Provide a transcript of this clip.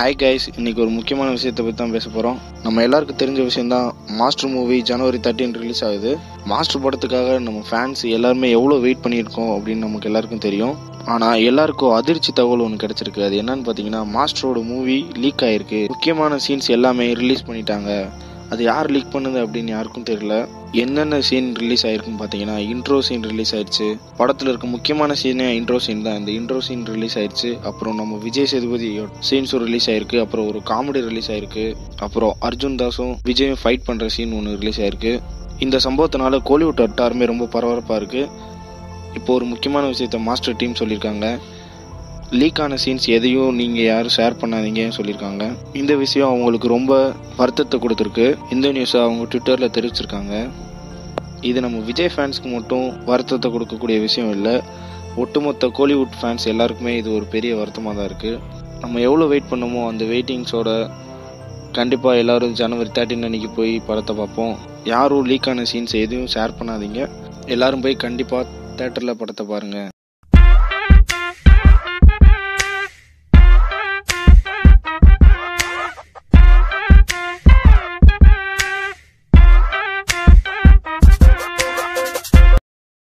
hi guys இன்னைக்கு ஒரு முக்கியமான விஷயத்தை பற்றி தான் பேச போகிறோம் நம்ம எல்லாருக்கும் தெரிஞ்ச விஷயம்தான் மாஸ்டர் மூவி ஜனவரி தேர்ட்டின் ரிலீஸ் ஆகுது மாஸ்டர் படத்துக்காக நம்ம ஃபேன்ஸ் எல்லாருமே எவ்வளோ வெயிட் பண்ணியிருக்கோம் அப்படின்னு நமக்கு எல்லாருக்கும் தெரியும் ஆனால் எல்லாருக்கும் அதிர்ச்சி தகவல் ஒன்று கிடச்சிருக்கு அது என்னன்னு பார்த்தீங்கன்னா மாஸ்டரோட மூவி லீக் ஆயிருக்கு முக்கியமான சீன்ஸ் எல்லாமே ரிலீஸ் பண்ணிட்டாங்க அது யார் லீக் பண்ணுது அப்படின்னு யாருக்கும் தெரியல என்னென்ன சீன் ரிலீஸ் ஆயிருக்குன்னு பார்த்தீங்கன்னா இன்ட்ரோ சீன் ரிலீஸ் ஆயிடுச்சு படத்தில் இருக்க முக்கியமான சீனே இன்ட்ரோ சீன் தான் இந்த இன்ட்ரோ சீன் ரிலீஸ் ஆயிடுச்சு அப்புறம் நம்ம விஜய் சேதுபதி சீன்ஸும் ரிலீஸ் ஆயிருக்கு அப்புறம் ஒரு காமெடி ரிலீஸ் ஆயிருக்கு அப்புறம் அர்ஜுன் தாஸும் விஜயும் ஃபைட் பண்ணுற சீன் ஒன்று ரிலீஸ் ஆயிருக்கு இந்த சம்பவத்தினால கோலிவுட் வட்டாரமே ரொம்ப பரபரப்பாக இருக்குது இப்போ ஒரு முக்கியமான விஷயத்த மாஸ்டர் டீம் சொல்லியிருக்காங்க லீக் ஆன சீன்ஸ் எதையும் நீங்கள் யாரும் ஷேர் பண்ணாதீங்கன்னு சொல்லியிருக்காங்க இந்த விஷயம் அவங்களுக்கு ரொம்ப வருத்தத்தை கொடுத்துருக்கு இந்த நியூஸை அவங்க ட்விட்டரில் தெரிவிச்சிருக்காங்க இது நம்ம விஜய் ஃபேன்ஸ்க்கு மட்டும் வருத்தத்தை கொடுக்கக்கூடிய விஷயம் இல்லை ஒட்டுமொத்த கோலிவுட் ஃபேன்ஸ் எல்லாருக்குமே இது ஒரு பெரிய வருத்தமாக தான் இருக்குது நம்ம எவ்வளோ வெயிட் பண்ணமோ அந்த வெயிட்டிங்ஸோட கண்டிப்பாக எல்லோரும் ஜனவரி தேர்ட்டின் அன்னைக்கு போய் படத்தை பார்ப்போம் யாரும் லீக் ஆன சீன்ஸ் எதையும் ஷேர் பண்ணாதீங்க எல்லாரும் போய் கண்டிப்பாக தேட்டரில் படத்தை பாருங்கள்